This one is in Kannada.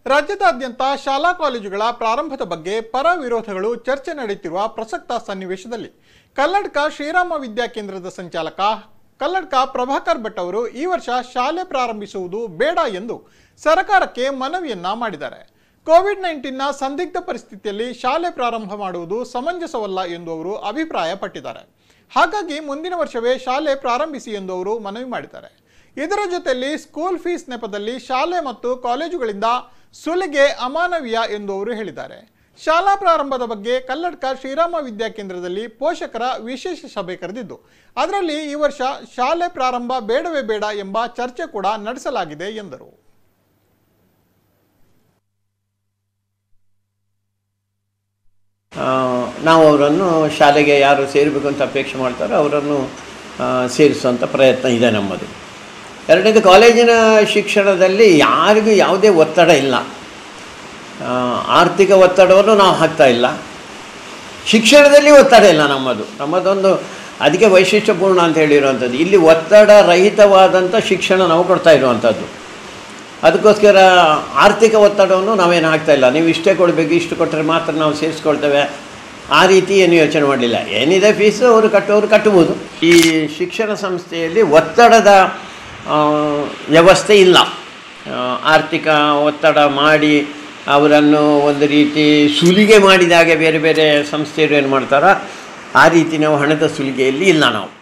ರಾಜ್ಯದಾದ್ಯಂತ ಶಾಲಾ ಕಾಲೇಜುಗಳ ಪ್ರಾರಂಭದ ಬಗ್ಗೆ ಪರ ವಿರೋಧಗಳು ಚರ್ಚೆ ನಡೆಯುತ್ತಿರುವ ಪ್ರಸಕ್ತ ಸನ್ನಿವೇಶದಲ್ಲಿ ಕಲ್ಲಡ್ಕ ಶ್ರೀರಾಮ ವಿದ್ಯಾ ಕೇಂದ್ರದ ಸಂಚಾಲಕ ಕಲ್ಲಡ್ಕ ಪ್ರಭಾಕರ್ ಭಟ್ ಅವರು ಈ ವರ್ಷ ಶಾಲೆ ಪ್ರಾರಂಭಿಸುವುದು ಬೇಡ ಎಂದು ಸರ್ಕಾರಕ್ಕೆ ಮನವಿಯನ್ನ ಮಾಡಿದ್ದಾರೆ ಕೋವಿಡ್ ನೈನ್ಟೀನ್ನ ಸಂದಿಗ್ಧ ಪರಿಸ್ಥಿತಿಯಲ್ಲಿ ಶಾಲೆ ಪ್ರಾರಂಭ ಮಾಡುವುದು ಸಮಂಜಸವಲ್ಲ ಎಂದು ಅವರು ಅಭಿಪ್ರಾಯಪಟ್ಟಿದ್ದಾರೆ ಹಾಗಾಗಿ ಮುಂದಿನ ವರ್ಷವೇ ಶಾಲೆ ಪ್ರಾರಂಭಿಸಿ ಎಂದು ಅವರು ಮನವಿ ಮಾಡಿದ್ದಾರೆ ಇದರ ಜೊತೆಯಲ್ಲಿ ಸ್ಕೂಲ್ ಫೀಸ್ ನೆಪದಲ್ಲಿ ಶಾಲೆ ಮತ್ತು ಕಾಲೇಜುಗಳಿಂದ ಸುಲಿಗೆ ಅಮಾನವೀಯ ಎಂದು ಅವರು ಹೇಳಿದ್ದಾರೆ ಶಾಲಾ ಪ್ರಾರಂಭದ ಬಗ್ಗೆ ಕಲ್ಲಡ್ಕ ಶ್ರೀರಾಮ ವಿದ್ಯಾ ಕೇಂದ್ರದಲ್ಲಿ ಪೋಷಕರ ವಿಶೇಷ ಸಭೆ ಕರೆದಿದ್ದು ಅದರಲ್ಲಿ ಈ ವರ್ಷ ಶಾಲೆ ಪ್ರಾರಂಭ ಬೇಡವೇ ಬೇಡ ಎಂಬ ಚರ್ಚೆ ಕೂಡ ನಡೆಸಲಾಗಿದೆ ಎಂದರು ಆ, ನಾವು ಅವರನ್ನು ಶಾಲೆಗೆ ಯಾರು ಸೇರಬೇಕು ಅಂತ ಅಪೇಕ್ಷೆ ಮಾಡ್ತಾರೋ ಅವರನ್ನು ಆ, ಸೇರಿಸುವಂಥ ಪ್ರಯತ್ನ ಇದೆ ನಮ್ಮದು ಎರಡನೇದು ಕಾಲೇಜಿನ ಶಿಕ್ಷಣದಲ್ಲಿ ಯಾರಿಗೂ ಯಾವುದೇ ಒತ್ತಡ ಇಲ್ಲ ಆ, ಆರ್ಥಿಕ ಒತ್ತಡವನ್ನು ನಾವು ಹಾಕ್ತಾ ಇಲ್ಲ ಶಿಕ್ಷಣದಲ್ಲಿ ಒತ್ತಡ ಇಲ್ಲ ನಮ್ಮದು ನಮ್ಮದೊಂದು ಅದಕ್ಕೆ ವೈಶಿಷ್ಟ್ಯಪೂರ್ಣ ಅಂತ ಹೇಳಿರುವಂಥದ್ದು ಇಲ್ಲಿ ಒತ್ತಡ ರಹಿತವಾದಂಥ ಶಿಕ್ಷಣ ನಾವು ಕೊಡ್ತಾ ಇರುವಂಥದ್ದು ಅದಕ್ಕೋಸ್ಕರ ಆರ್ಥಿಕ ಒತ್ತಡವನ್ನು ನಾವೇನು ಹಾಕ್ತಾ ಇಲ್ಲ ನೀವು ಇಷ್ಟೇ ಕೊಡಬೇಕು ಇಷ್ಟು ಕೊಟ್ಟರೆ ಮಾತ್ರ ನಾವು ಸೇರಿಸ್ಕೊಳ್ತೇವೆ ಆ ರೀತಿ ಏನು ಯೋಚನೆ ಮಾಡಲಿಲ್ಲ ಏನಿದೆ ಫೀಸು ಅವರು ಕಟ್ಟುವವರು ಕಟ್ಟಬಹುದು ಈ ಶಿಕ್ಷಣ ಸಂಸ್ಥೆಯಲ್ಲಿ ಒತ್ತಡದ ಆ, ವ್ಯವಸ್ಥೆ ಇಲ್ಲ ಆ, ಆರ್ಥಿಕ ಒತ್ತಡ ಮಾಡಿ ಅವರನ್ನು ಒಂದು ರೀತಿ ಸುಲಿಗೆ ಮಾಡಿದಾಗೆ ಬೇರೆ ಬೇರೆ ಸಂಸ್ಥೆಯರು ಏನು ಮಾಡ್ತಾರೋ ಆ ರೀತಿ ನಾವು ಹಣದ ಸುಲಿಗೆಯಲ್ಲಿ ಇಲ್ಲ ನಾವು